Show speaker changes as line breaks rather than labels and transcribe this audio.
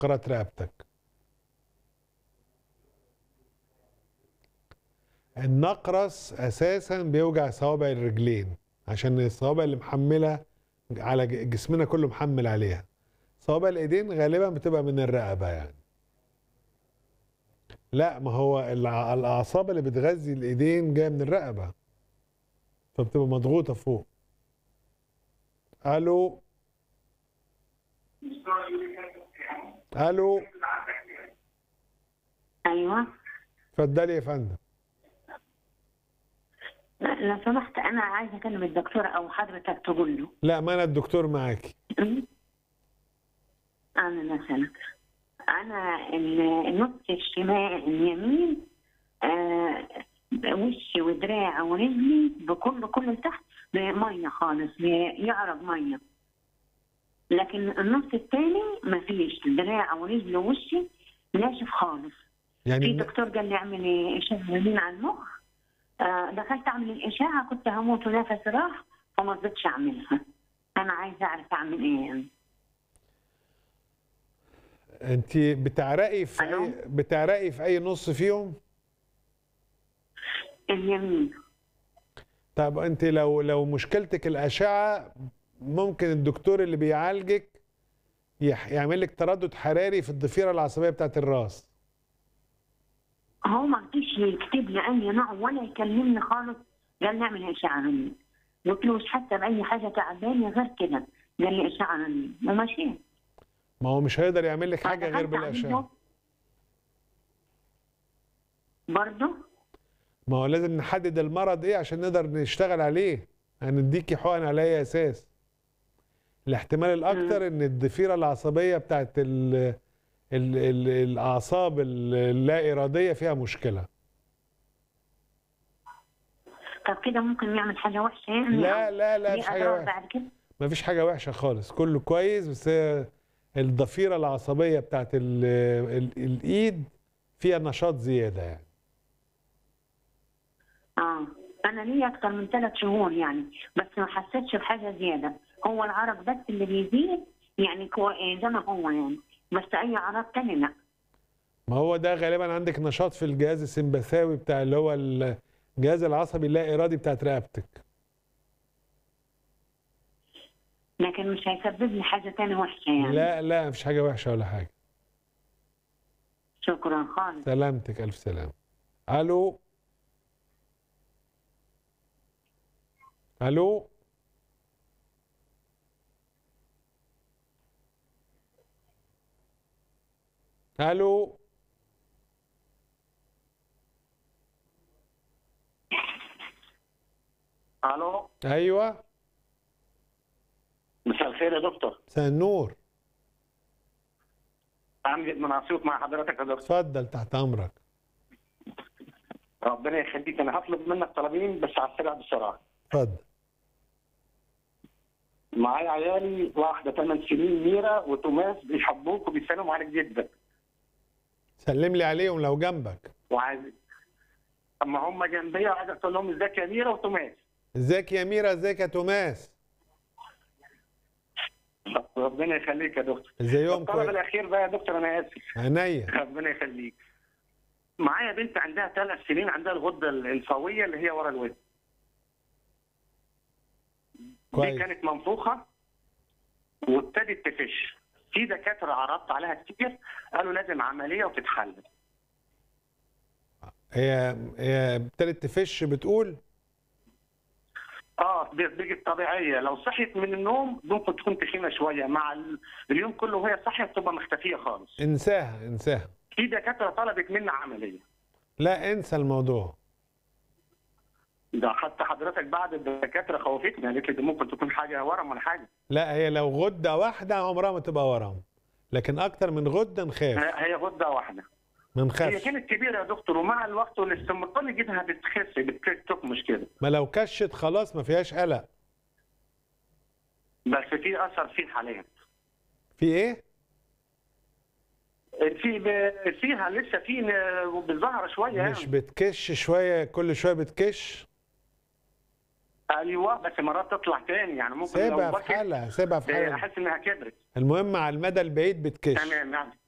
فقرات رقبتك النقرس اساسا بيوجع صوابع الرجلين عشان الصوابع اللي محمله على ج- جسمنا كله محمل عليها صوابع الايدين غالبا بتبقى من الرقبه يعني لا ما هو الع- الاعصاب اللي بتغذي الايدين جايه من الرقبه فبتبقى مضغوطه فوق الو الو
ايوه
اتفضلي يا فندم
لو سمحت انا عايزه اكلم الدكتور او حضرتك تقول له
لا ما انا الدكتور معاكي
م? انا مثلا انا ال- النص الشمال اليمين آه وشي ودراعي ورجلي بكل كل تحت ميه خالص يعرض ميه لكن النص الثاني مفيش دراع ورجل ووشي ناشف خالص في
يعني
دكتور قال لي اعملي اشعه يمين على المخ آه، دخلت اعمل الاشعه كنت هموت ونفسي راح فما رضيتش اعملها انا عايزه اعرف اعمل ايه يعني
انت بتعرقي في
ألو؟
اي بتعرقي في اي نص فيهم
اليمين
طب انت لو لو مشكلتك الاشعه ممكن الدكتور اللي بيعالجك يح- يعمل لك تردد حراري في الضفيره العصبيه بتاعت الراس
هو ما رضيش يكتب لي اي نوع ولا يكلمني خالص قال لي اعمل اشعه رنين قلت له مش حتى باي حاجه تعباني غير كده قال لي اشعه رنين ومشيت
ما هو مش هيقدر يعمل لك حاجه غير
فدخلت
بالاشعه
عملته. برضه
ما هو لازم نحدد المرض ايه عشان نقدر نشتغل عليه هنديكي حقن على اي اساس الاحتمال الاكتر ان الضفيره العصبيه بتاعت ال ال ال الاعصاب اللا اراديه فيها مشكله
طب كده ممكن يعمل حاجه وحشه يعني
لا لا لا
ليه
مفيش حاجه
أضرار
وحشه
بعد كده
مفيش حاجه وحشه خالص كله كويس بس هي الضفيره العصبيه بتاعت ال ال الايد فيها نشاط زياده يعني
اه انا لي اكتر من ثلاث شهور يعني بس ما حسيتش بحاجه زياده هو العرق بس اللي بيزيد يعني كو... زي ما هو يعني بس اي عرق تاني لا
ما هو ده غالبا عندك نشاط في الجهاز السمبثاوي بتاع اللي هو الجهاز العصبي اللا ارادي بتاعت رقبتك
لكن مش هيسبب لي حاجه تاني وحشه يعني
لا لا مفيش حاجه وحشه ولا حاجه
شكرا خالص
سلامتك الف سلام الو الو الو
الو
ايوه
مساء الخير يا دكتور
مساء النور
امجد من اسيوط مع حضرتك يا دكتور
اتفضل تحت امرك
ربنا يخليك انا هطلب منك طلبين بس على السريع بسرعه
اتفضل
معايا عيالي واحده 8 سنين ميرا وتوماس بيحبوك وبيسلموا عليك جدا
سلم لي عليهم لو جنبك
وعايز اما هم جنبي عايزك تقول لهم ازيك يا ميرا وتوماس
ازيك يا ميرا ازيك يا توماس
ربنا يخليك يا دكتور
ازيهم
الطلب
كويس
الاخير بقى يا دكتور انا اسف
عينيا
ربنا يخليك معايا بنت عندها ثلاث سنين عندها الغده الانفويه اللي هي ورا الودن دي
كويس
كانت منفوخه وابتدت تفش في دكاتره عرضت عليها كتير قالوا لازم عمليه وتتحل
هي هي ابتدت تفش بتقول
اه دي دي طبيعيه لو صحيت من النوم ممكن تكون تخينه شويه مع ال- اليوم كله وهي صاحيه بتبقى مختفيه خالص
انساها انساها
في دكاتره طلبت منا عمليه
لا انسى الموضوع
ده حتى حضرتك بعد الدكاتره خوفتني قالت لي دي ممكن تكون حاجه ورم ولا حاجه
لا هي لو غده واحده عمرها ما تبقى ورم لكن اكتر من غده نخاف
هي هي غده واحده
ما
هي
نخافش
كانت كبيره يا دكتور ومع الوقت والاستمرار جدها بتخس بتكمش كده
ما لو كشت خلاص ما فيهاش قلق
بس في اثر فيه حاليا
في ايه
في ب- فيها لسه في ن- بالظهر شويه
مش
يعني
بتكش شويه كل شويه بتكش
ايوه بس مرات تطلع تاني يعني ممكن لو
سيبها في
بكت
حالها سيبها في
آه،
حالها
احس انها كبرت
المهم على المدى البعيد بتكش
تمام يعني